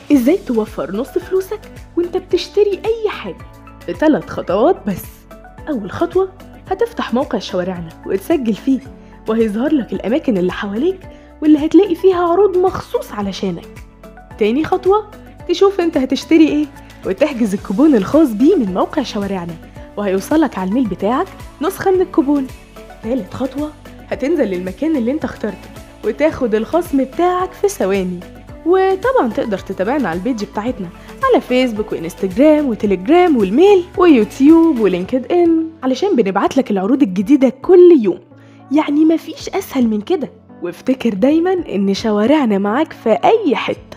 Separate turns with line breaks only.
ازاي توفر نص فلوسك وانت بتشتري اي حاجة في ثلاث خطوات بس اول خطوة هتفتح موقع شوارعنا وتسجل فيه وهيظهر لك الاماكن اللي حواليك واللي هتلاقي فيها عروض مخصوص علشانك تاني خطوة تشوف انت هتشتري ايه وتحجز الكوبون الخاص بيه من موقع شوارعنا وهيوصلك على الميل بتاعك نسخة من الكوبون تالت خطوة هتنزل للمكان اللي انت اخترته وتاخد الخصم بتاعك في ثواني وطبعا تقدر تتابعنا على البيج بتاعتنا على فيسبوك وانستجرام وتليجرام والميل ويوتيوب ولينكد ان علشان بنبعت لك العروض الجديدة كل يوم يعني مفيش اسهل من كده وافتكر دايما ان شوارعنا معاك في اي حتة